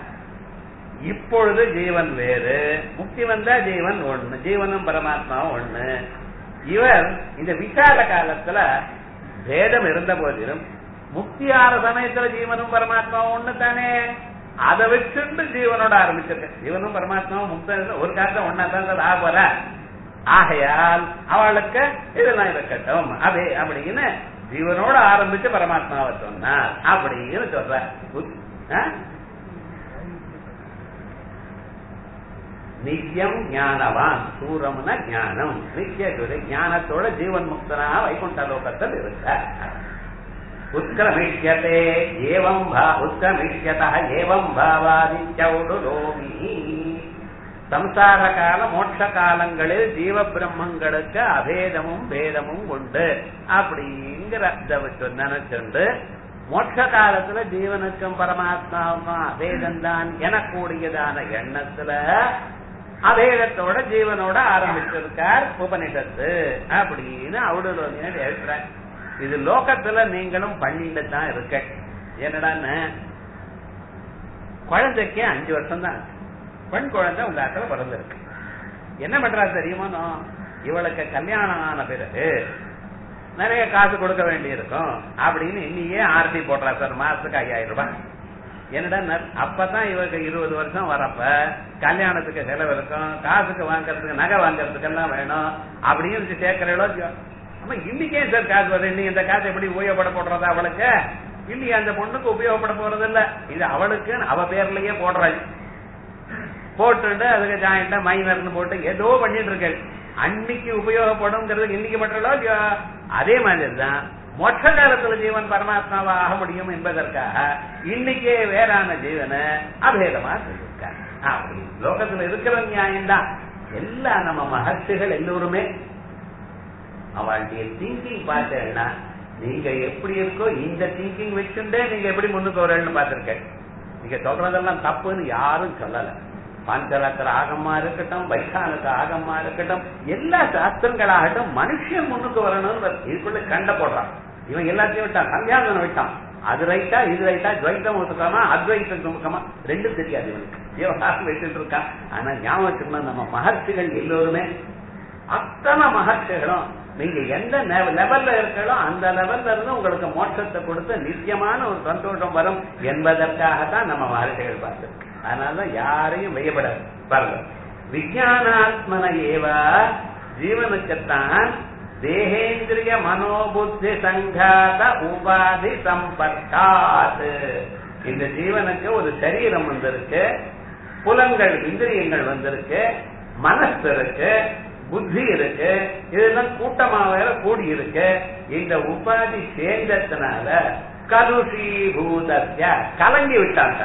இப்பொழுது ஜீவன் வேறு முக்தி வந்தா ஜீவன் ஒண்ணு ஜீவனும் பரமாத்மாவும் ஒண்ணு இவர் இந்த விசால காலத்துல பேதம் இருந்த போதிலும் முக்தியான சமயத்துல ஜீவனும் பரமாத்மாவும் ஒண்ணு தானே அதை வச்சுட்டு ஜீவனோட ஆரம்பிச்சிருக்க ஜீவனும் பரமாத்மாவும் முக்த ஒரு காலத்துல ஒன்னா தான் ஆக போற ஆகையால் அவளுக்கு இதெல்லாம் இருக்கட்டும் அதே அப்படின்னு ஜீவனோட ஆரம்பிச்சு பரமாத்மாவை சொன்னார் அப்படின்னு சொல்ற உத்- ஆ? நித்தியம் ஞானவான் சூரம்னா ஞானம் நித்திய ஞானத்தோட ஜீவன் முக்தனா வைகுண்ட லோகத்தில் இருக்க உத்கிரமிஷ்யதே ஏவம் பா உத்கிரமிஷ்யத ஏவம் பாவாதித்யௌடுலோமி சம்சார கால மோட்ச காலங்களில் ஜீவ பிரம்மங்களுக்கு அபேதமும் பேதமும் உண்டு அப்படிங்கிற இதை நினைச்சுண்டு மோட்ச காலத்துல ஜீவனுக்கும் பரமாத்மாவுக்கும் அபேதம்தான் எனக்கூடியதான எண்ணத்துல அபேதத்தோட ஜீவனோட ஆரம்பிச்சிருக்கார் உபனிஷத்து அப்படின்னு அவுடலோனியர் எழுதுறார் இது லோகத்துல நீங்களும் பண்ணிட்டு தான் இருக்க என்னடான்னு குழந்தைக்கு அஞ்சு வருஷம் தான் ஆச்சு. பெண் குழந்தை உங்க ஆத்துல பிறந்திருக்கு என்ன பண்றா தெரியுமோ இவளுக்கு கல்யாணம் ஆன பிறகு நிறைய காசு கொடுக்க வேண்டி இருக்கும் அப்படின்னு இன்னியே ஆர்டி போடுறா சார் மாசத்துக்கு ஐயாயிரம் ரூபாய் என்னடா நர்- அப்பதான் இவருக்கு இருபது வருஷம் வரப்ப கல்யாணத்துக்கு செலவு இருக்கும் காசுக்கு வாங்குறதுக்கு நகை வாங்குறதுக்கு எல்லாம் வேணும் அப்படின்னு சேர்க்கிறீங்களோ இல்லையோ? ஆமா இன்னைக்கே சார் காசு வருது இன்னைக்கு இந்த காசு எப்படி உபயோகப்பட போடுறதா அவளுக்கு இல்லையே அந்த பொண்ணுக்கு உபயோகப்பட போறது இல்ல இது அவளுக்கு அவ பேர்லயே போடுறாள் போட்டுட்டு அதுக்கு ஜாயிண்டா மைனர்னு போட்டு ஏதோ பண்ணிட்டு இருக்கேன் அன்னைக்கு உபயோகப்படுங்கிறது இன்னைக்கு மட்டும் இல்லையோ? அதே மாதிரி தான் மொட்ட காலத்துல ஜீவன் பரமாத்மாவா ஆக முடியும் என்பதற்காக இன்னைக்கே வேறான ஜீவனை அபேதமா சொல்லியிருக்காங்க அப்படி லோகத்துல இருக்கிற நியாயம்தான் எல்லா நம்ம மகர்ஷிகள் எல்லோருமே அவளுடைய திங்கிங் பார்த்தேன்னா நீங்க எப்படி இருக்கோ இந்த திங்கிங் வச்சுட்டே நீங்க எப்படி முன்னுக்கு வரேன்னு பார்த்திருக்கேன் நீங்க சொல்றதெல்லாம் தப்புன்னு யாரும் சொல்லல பாஞ்சராத்திர ஆகமா இருக்கட்டும் வைசானக ஆகமா இருக்கட்டும் எல்லா சாஸ்திரங்களாகட்டும் மனுஷன் முன்னுக்கு வரணும்னு இதுக்குள்ள கண்ட போடுறான் இவன் எல்லாத்தையும் விட்டான் சந்தியாதனம் விட்டான் அது ரைட்டா இது ரைட்டா துவைத்தம் ஒத்துக்காமா அத்வைத்தம் சுமக்கமா ரெண்டும் தெரியாது இவனுக்கு விவகாரம் வச்சுட்டு இருக்கான் ஆனா ஞாபகம் வச்சுக்கணும் நம்ம மகர்ஷிகள் எல்லோருமே அத்தனை மகர்ஷிகளும் நீங்க எந்த லெவல்ல இருக்கீங்களோ அந்த லெவல்ல இருந்து உங்களுக்கு மோட்சத்தை கொடுத்து நித்தியமான ஒரு சந்தோஷம் வரும் என்பதற்காகத்தான் நம்ம மகர்ஷிகள் பார்த்து அதனாலதான் யாரையும் வெய்யப்படாது பாருங்க விஜயானாத்மன ஏவா ஜீவனுக்குத்தான் தேகேந்திரிய மனோபுத்தி சங்காத உபாதி சம்பர்க்காத் இந்த ஜீவனுக்கு ஒரு சரீரம் வந்திருக்கு புலங்கள் இந்திரியங்கள் வந்திருக்கு மனசு இருக்கு புத்தி இருக்கு இதெல்லாம் கூட்டமா வேற கூடி இருக்கு இந்த உபாதி சேர்ந்ததுனால கருஷீபூதத்ய கலங்கி விட்டாங்க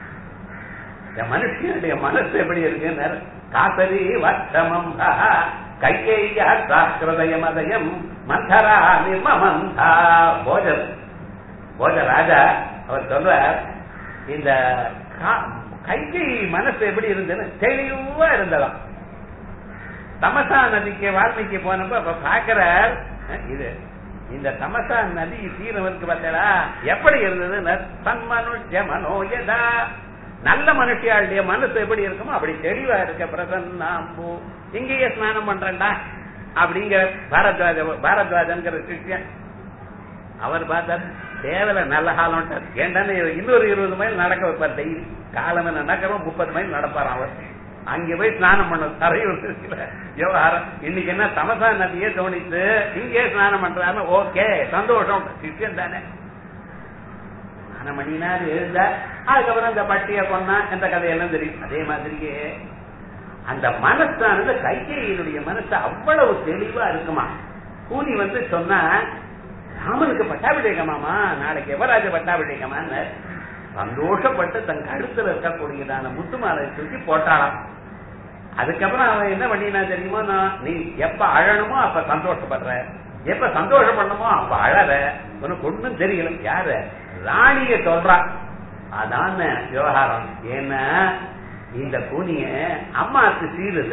இந்த மனுஷனுடைய மனசு எப்படி இருக்குன்னு காசரி வட்டமம் கையையா சாஸ்திரதய மதயம் மந்தரா நிர்மமந்தா போஜர் போஜ ராஜா அவர் சொல்றார் இந்த கைகை மனசு எப்படி இருந்ததுன்னு தெளிவா இருந்ததாம் தமசா நதிக்கு வால்மீகி போனப்ப அப்ப பாக்குறார் இது இந்த தமசா நதி தீரவருக்கு பார்த்தா எப்படி இருந்தது தன்மனுஷ்ய மனோயதா நல்ல மனுஷியாளுடைய மனசு எப்படி இருக்குமோ அப்படி தெளிவா இருக்க பிரசன்னாம்பு இங்கேயே ஸ்நானம் பண்றேன்டா அப்படிங்கிற பாரத்வாஜ பாரத்வாஜன்கிற சிஷ்யன் அவர் பார்த்தார் தேவையில்ல நல்ல காலம் ஏன்டான்னு இன்னொரு இருபது மைல் நடக்க வைப்பார் டெய்லி காலமே நடக்கிறோம் முப்பது மைல் நடப்பார் அவர் அங்க போய் ஸ்நானம் பண்ண தரையூர் விவகாரம் இன்னைக்கு என்ன தமசா நதியே தோணித்து இங்கே ஸ்நானம் பண்றாரு ஓகே சந்தோஷம் சிஷ்யன் தானே ஸ்நானம் பண்ணினாரு எழுந்த அதுக்கப்புறம் இந்த பட்டிய கொண்டா எந்த கதையெல்லாம் தெரியும் அதே மாதிரியே அந்த மனசானது கைகையினுடைய மனசு அவ்வளவு தெளிவா இருக்குமா கூலி வந்து சொன்னா ராமனுக்கு பட்டாபிஷேகமாமா நாளைக்கு எவராஜ பட்டாபிஷேகமான்னு சந்தோஷப்பட்டு தன் கழுத்துல இருக்கக்கூடியதான முத்துமாலை தூக்கி போட்டாளாம் அதுக்கப்புறம் அவன் என்ன பண்ணினா தெரியுமோ நான் நீ எப்ப அழணுமோ அப்ப சந்தோஷப்படுற எப்ப சந்தோஷப்படணுமோ அப்ப அழற உனக்கு ஒண்ணும் தெரியல யாரு ராணிய சொல்றான் அதான் விவகாரம் ஏன்னா இந்த கூனிய அம்மாக்கு சீருது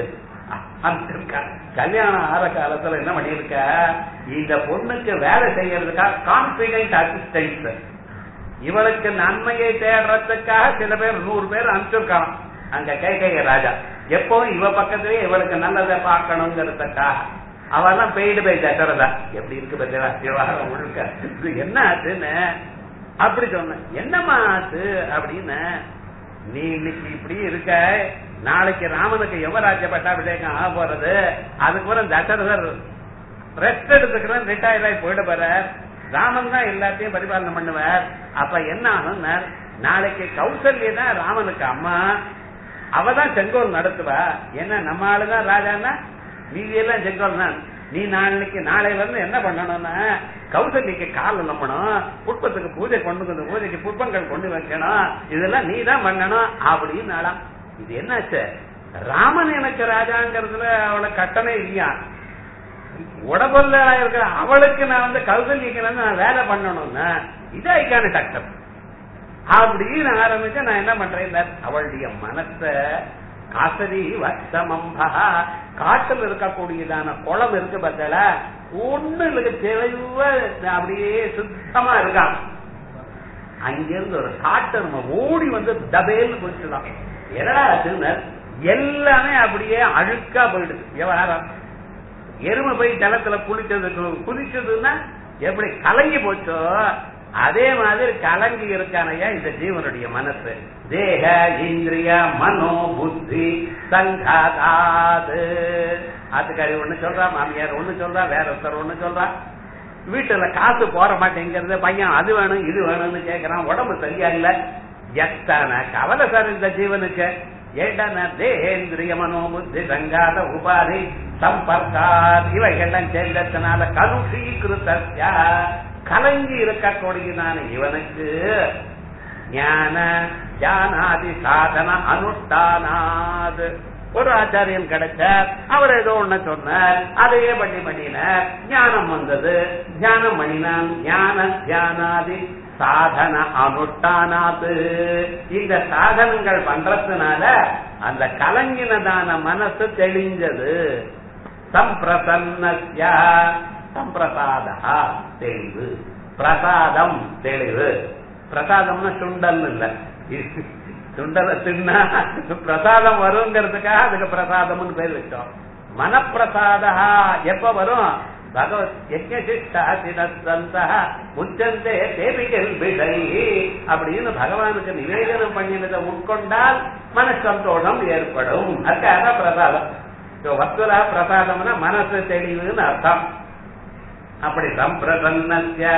கல்யாணம் ஆற காலத்துல என்ன பண்ணிருக்க இந்த பொண்ணுக்கு வேலை செய்யறதுக்காக கான்பிடன்ட் அசிஸ்டன்ட் இவளுக்கு நன்மையை தேடுறதுக்காக சில பேர் நூறு பேர் அனுப்பிச்சிருக்கான் அங்க கை கைய ராஜா எப்பவும் இவ பக்கத்திலேயே இவளுக்கு நல்லதை பார்க்கணுங்கிறதுக்காக அவெல்லாம் பெய்டு பை தட்டுறதா எப்படி இருக்கு பத்தியா விவகாரம் முழுக்க இது என்ன ஆச்சுன்னு அப்படி சொன்ன என்னம்மா ஆச்சு அப்படின்னு நீ இன்னைக்கு இப்படி இருக்க நாளைக்கு ராமனுக்கு யுவராஜ்ய பட்டாபிஷேகம் ஆக போறது அதுக்கப்புறம் தசரதர் ரெஸ்ட் எடுத்துக்கிறேன் ரிட்டையர் ஆகி போயிட போற ராமன் தான் எல்லாத்தையும் பரிபாலனை பண்ணுவார் அப்ப என்ன ஆகும் நாளைக்கு கௌசல்ய தான் ராமனுக்கு அம்மா அவதான் செங்கோல் நடத்துவா என்ன நம்ம ஆளுதான் ராஜான்னா மீதி எல்லாம் செங்கோல் தான் நீ நாளைக்கு நாளை வந்து என்ன பண்ணணும்னா கௌசல்யக்கு கால் நம்பணும் புட்பத்துக்கு பூஜை கொண்டு வந்து பூஜைக்கு புட்பங்கள் கொண்டு வைக்கணும் இதெல்லாம் நீ தான் பண்ணணும் அப்படின்னு நாளாம் இது என்னாச்சு ராமன் எனக்கு ராஜாங்கிறதுல அவளை கட்டணே இல்லையா உடம்புல இருக்கிற அவளுக்கு நான் வந்து கௌசல்யக்கு நான் வேலை பண்ணணும்னா இது ஐக்கான டாக்டர் அப்படின்னு ஆரம்பிச்சு நான் என்ன பண்றேன் அவளுடைய மனச காசரி வசமம்பா காட்டில் இருக்கக்கூடியதான குளம் இருக்கு பார்த்தல ஒண்ணு இல்ல தெளிவா அப்படியே சுத்தமா இருக்கான் அங்கிருந்து ஒரு காட்டு நம்ம ஓடி வந்து டபேல் போயிட்டுலாம் என்னடா ஆச்சுன்னு எல்லாமே அப்படியே அழுக்கா போயிடுது விவகாரம் எருமை போய் ஜலத்துல குளிச்சது குதிச்சதுன்னா எப்படி கலங்கி போச்சோ அதே மாதிரி கலங்கி இருக்கானையா இந்த ஜீவனுடைய மனசு தேக இந்திரிய மனோ புத்தி சங்காதாது ஆத்துக்காரி ஒண்ணு சொல்றா மாமியார் ஒண்ணு சொல்றா வேற ஒருத்தர் ஒண்ணு சொல்றா வீட்டுல காசு போற மாட்டேங்கிறது பையன் அது வேணும் இது வேணும்னு கேக்குறான் உடம்பு சரியா இல்ல எத்தனை கவலை சார் இந்த ஜீவனுக்கு ஏண்டா தேகேந்திரிய மனோ புத்தி சங்காத உபாதி சம்பர்க்காத் இவைகள்லாம் சேர்ந்ததுனால கருஷீகிருத்தியா கலங்கி இருக்கக்கூடியதான இவனுக்கு ஞான ஜானாதி சாதன அனுஷ்டானாது ஒரு ஆச்சாரியன் கிடைச்சார் அவர் ஏதோ ஒண்ணு சொன்னார் அதையே பண்ணி பண்ணினார் ஞானம் வந்தது ஞானம் பண்ணினான் ஞான தியானாதி சாதன அனுஷ்டானாது இந்த சாதனங்கள் பண்றதுனால அந்த கலங்கினதான மனசு தெளிஞ்சது சம்பிரசன்னஸ்யா சம்பிரசாதா தெளிவு பிரசாதம் தெளிவு பிரசாதம்னா சுண்டல் இல்ல சுண்டலை தின்னா பிரசாதம் வருங்கிறதுக்காக அதுக்கு பிரசாதம்னு பேர் வச்சோம் மனப்பிரசாதா எப்ப வரும் பகவத் யஜ்ஞசிஷ்டாசினந்தா முச்சந்தே தேவிகள் விடை அப்படின்னு பகவானுக்கு நிவேதனம் பண்ணினதை உட்கொண்டால் மனசந்தோஷம் ஏற்படும் அதுக்காக பிரசாதம் வஸ்துரா பிரசாதம்னா மனசு தெளிவுன்னு அர்த்தம் அப்படி சம்பிரசன்னஸ்ய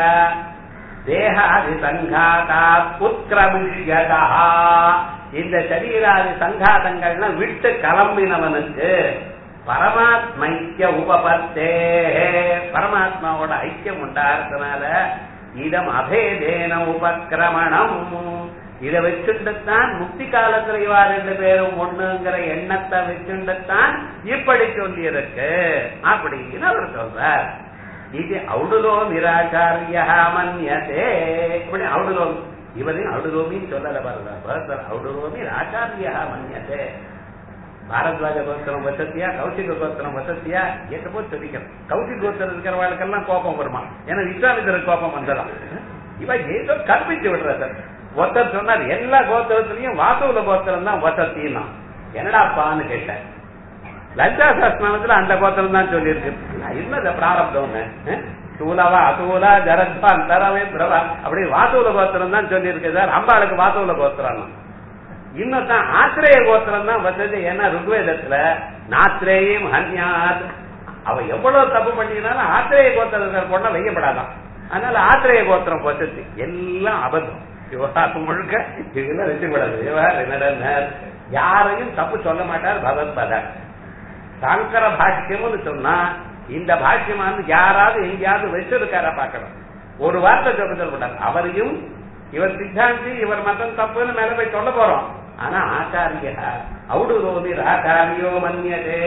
தேகாதி சங்காதா உத்கிரமிஷ்யதா இந்த சரீராதி சங்காதங்கள்லாம் விட்டு கிளம்பினவனுக்கு பரமாத்மைக்கிய உபபத்தே பரமாத்மாவோட ஐக்கியம் உண்டாகிறதுனால இதம் அபேதேன உபக்கிரமணம் இதை வச்சுட்டுத்தான் முக்தி காலத்துல இவா ரெண்டு பேரும் ஒண்ணுங்கிற எண்ணத்தை வச்சுட்டுத்தான் இப்படி சொல்லியிருக்கு அப்படின்னு அவர் சொல்றார் இது அவுடுலோ நிராச்சாரியா மன்யதே இப்படி அவுடுலோம் இவரையும் அவுடுலோமின்னு சொல்லல பாருங்க அவுடுலோமி ஆச்சாரியா மன்யதே பாரத்வாஜ கோத்திரம் வசத்தியா கௌசிக கோத்திரம் வசத்தியா என்னமோ சொல்லிக்கிறேன் கௌசிக கோத்திரம் இருக்கிறவர்களுக்கெல்லாம் கோபம் வருமா ஏன்னா விஸ்வாமித்திரர் கோபம் வந்ததான் இவன் ஏதோ கற்பிச்சு விடுற சார் ஒருத்தர் சொன்னார் எல்லா கோத்திரத்திலையும் வாசூல கோத்திரம் தான் வசத்தின்னா என்னடாப்பான்னு கேட்டேன் லஞ்சா சாஸ்திரத்துல அந்த கோத்திரம் தான் சொல்லியிருக்கு என்னது பிராரப்தம்னு சூலவா அசூலா ஜரத்வா அந்தரவே பிரவா அப்படி வாசூல கோத்திரம் தான் சொல்லியிருக்கு சார் அம்பாளுக்கு வாசூல கோத்திரம் இன்னும் தான் ஆத்திரேய கோத்திரம் தான் வந்தது ஏன்னா ருக்வேதத்துல நாத்திரேயும் ஹன்யாத் அவ எவ்வளவு தப்பு பண்ணினாலும் ஆத்திரேய கோத்திரத்தில் கொண்ட வைக்கப்படாதான் அதனால ஆத்திரேய கோத்திரம் வசதி எல்லாம் அபத்தம் விவகாரம் முழுக்க இதெல்லாம் வச்சுக்கூடாது விவகாரம் என்னடா யாரையும் தப்பு சொல்ல மாட்டார் பகவத் பதர் சங்கர பாஷ்யம்னு சொன்னா இந்த பாஷ்யமானது யாராவது எங்கேயாவது வச்சிருக்காரா பாக்கணும் ஒரு வார்த்தை சொல்ல சொல்லப்பட்டார் அவரையும் இவர் சித்தாந்தி இவர் மதம் தப்புன்னு மேல போய் சொல்ல போறோம் ஆனா ஆச்சாரிய அவுடுரோதி ஆச்சாரியோ மன்யதே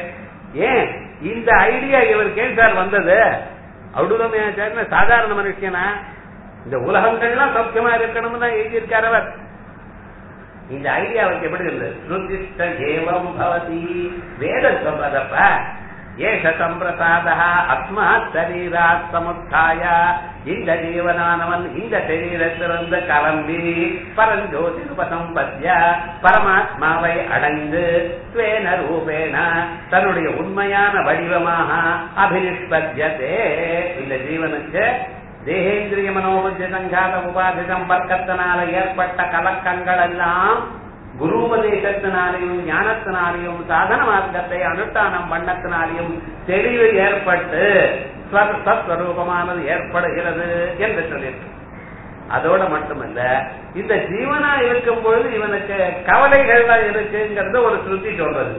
ஏன் இந்த ஐடியா இவருக்கு ஏன் சார் வந்தது அவுடுரோமி ஆச்சாரிய சாதாரண மனுஷனா இந்த உலகங்கள்லாம் சௌக்கியமா இருக்கணும்னு தான் எழுதியிருக்கார் அவர் இந்த ஐடியா அவருக்கு எப்படி இருந்தது ஸ்ருதிஷ்ட ஏவம் பவதி வேத சொல்றதப்ப ஏஷ சம்பிரசாதா அஸ்மாத் சரீராத் சமுத்தாய இந்த ஜீவனானவன் இந்த சரீரத்திலிருந்து கலம்பி பரஞ்சோதி உபசம்பத்திய பரமாத்மாவை அடைந்து ஸ்வேன ரூபேன தன்னுடைய உண்மையான வடிவமாக அபினிஷ்பத்தியதே இந்த ஜீவனுக்கு தேகேந்திரிய மனோபுத்தி சங்காத உபாதி சம்பர்க்கத்தினால ஏற்பட்ட கலக்கங்கள் எல்லாம் குருபதேசத்தினாலையும் ஞானத்தினாலையும் சாதன மார்க்கத்தை அனுஷ்டானம் பண்ணத்தினாலையும் தெளிவு ஏற்பட்டு சத்வரூபமானது ஏற்படுகிறது என்று சொல்லியிருக்கு அதோட மட்டுமல்ல இந்த ஜீவனா இருக்கும் பொழுது இவனுக்கு கவலைகள் இருக்குங்கிறது ஒரு ஸ்ருதி சொல்றது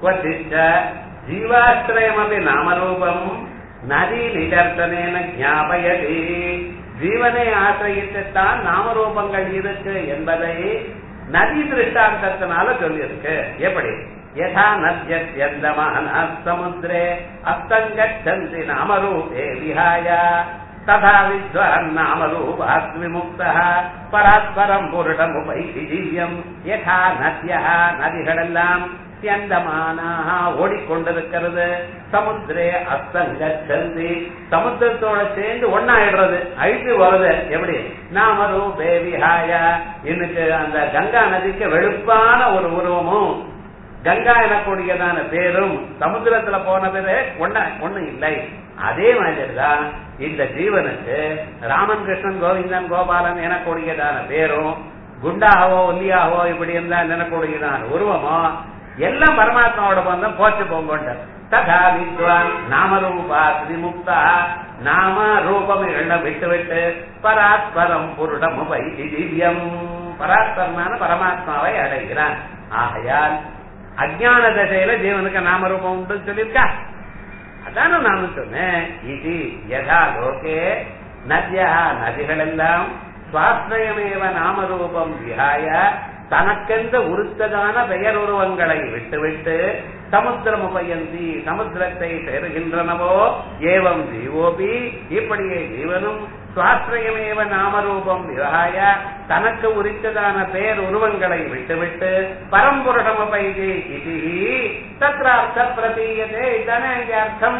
ஜீவாசிரயம் அப்படி நாமரூபம் நதி நிதர்சனேன ஞாபயதி ஜீவனை ஆசிரியத்துத்தான் நாமரூபங்கள் இருக்கு என்பதை நதி திருஷ்டாந்தத்தினால சொல்லியிருக்கு எப்படி யதா நத்யந்தமான சமுத்திரே அஸ்தங்கச்சந்தி நாமரூபே விஹாய ததா வித்வான் நாமரூபாத் விமுக்தா பராஸ்பரம் புருடமுபைதி திவ்யம் யதா நத்யா நதிகளெல்லாம் சியந்தமானாக ஓடிக்கொண்டிருக்கிறது சமுத்திரே அஸ்தங்கி சமுத்திரத்தோட சேர்ந்து ஒன்னாயிடுறது அழித்து வருது எப்படி நாம ரூபே விஹாய இன்னைக்கு அந்த கங்கா நதிக்கு வெளுப்பான ஒரு உருவமும் கங்கா எனக்கூடியதான பேரும் சமுத்திரத்துல போன பேரு ஒண்ண ஒண்ணு இல்லை அதே மாதிரிதான் இந்த ஜீவனுக்கு ராமன் கிருஷ்ணன் கோவிந்தன் கோபாலன் எனக்கூடியதான பேரும் குண்டாகவோ ஒல்லியாகவோ இப்படி இருந்தா எனக்கூடியதான உருவமோ எல்லாம் பரமாத்மாவோட பந்தம் போச்சு போங்கொண்ட ததா வித்வான் நாமரூபா விமுக்தா நாம ரூபம் எல்லாம் விட்டு விட்டு பராத்பரம் புருடம் திவ்யம் பராத்பரமான பரமாத்மாவை அடைகிறான் ஆகையால் அஜான தசையில ஜீவனுக்கு நாமரூபம் உண்டு சொல்லியிருக்கா அதான நான் சொன்னேன் இது யதா லோகே நத்யா நதிகள் எல்லாம் சுவாஸ்ரயமேவ நாமரூபம் விஹாய தனக்கென்ற உருத்ததான பெயர் உருவங்களை விட்டுவிட்டு சமுத்திரம் உபயந்தி சமுத்திரத்தை பெறுகின்றனவோ ஏவம் ஜீவோபி இப்படியே ஜீவனும் சுவாஸ்ரயமேவ நாமரூபம் விவகாய தனக்கு உரித்ததான பெயர் உருவங்களை விட்டுவிட்டு பரம்புருடம் உபைதி இது தத்திர அர்த்த பிரதீயதே இதானே இங்க அர்த்தம்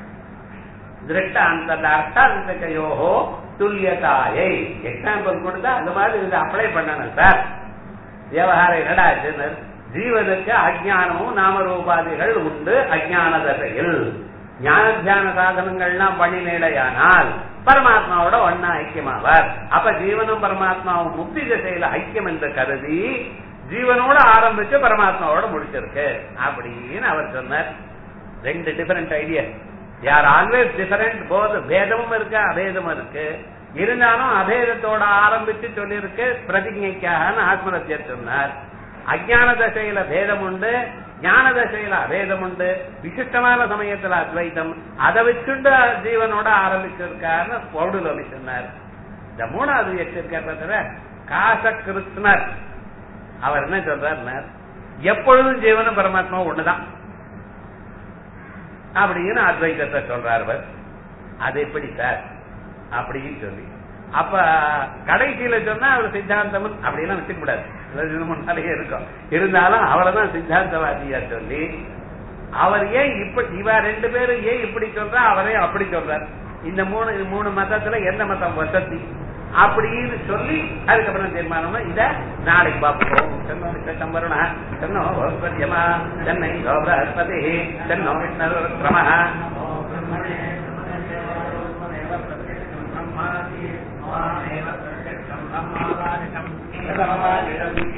திருஷ்டாந்தர்த்தாந்தகையோ துல்லியதாயை எக்ஸாம்பிள் கொடுத்தா அந்த மாதிரி இது அப்ளை பண்ணணும் சார் விவகாரம் என்னடா ஜீவனுக்கு அஜானமும் நாமரூபாதிகள் உண்டு அஜான தசையில் ஞான தியான சாதனங்கள்லாம் பண்ணினேடையானால் பரமாத்மாவோட ஒன்னா ஐக்கியமாவார் அப்ப ஜீவனும் பரமாத்மாவும் முக்தி திசையில ஐக்கியம் என்று கருதி ஜீவனோட ஆரம்பிச்சு பரமாத்மாவோட முடிச்சிருக்கு அப்படின்னு அவர் சொன்னார் ரெண்டு டிஃபரெண்ட் ஐடியா யார் ஆல்வேஸ் டிஃபரெண்ட் போது பேதமும் இருக்கு அபேதமும் இருக்கு இருந்தாலும் அபேதத்தோட ஆரம்பிச்சு சொல்லியிருக்கு பிரதிஜைக்காக ஆத்மரத்தியர் சொன்னார் அஜான தசையில பேதம் உண்டு ஞான தசையில அபேதம் உண்டு விசிஷ்டமான சமயத்துல அத்வைத்தம் அதை வச்சுண்டு ஜீவனோட ஆரம்பிச்சிருக்காருன்னு பௌடுலோமி சொன்னார் இந்த மூணாவது வச்சிருக்கார் காச கிருஷ்ணர் அவர் என்ன சொல்றார் எப்பொழுதும் ஜீவனும் பரமாத்மா ஒண்ணுதான் அப்படின்னு அத்வைதத்தை சொல்றார் அவர் அது எப்படி சார் அப்படின்னு சொல்லி அப்ப கடைசியில சொன்னா அவர் சித்தாந்தம் அப்படின்னு வச்சுக்க கூடாது முன்னாலேயே இருக்கும் இருந்தாலும் அவரை தான் சித்தாந்தவாதியா சொல்லி அவர் ஏன் இப்படி இவ ரெண்டு பேரும் ஏன் இப்படி சொல்றா அவரே அப்படி சொல்றார் இந்த மூணு மூணு மதத்துல எந்த மதம் வசதி அப்படின்னு சொல்லி அதுக்கப்புறம் தீர்மானமா இத நாளைக்கு பார்ப்போம் சென்னோ வருணா சென்னோ பௌஸ்பத்யமா சென்னை கோபரஸ்பதி சென்னோ விஷ்ணு கிரம பிரம்மாதி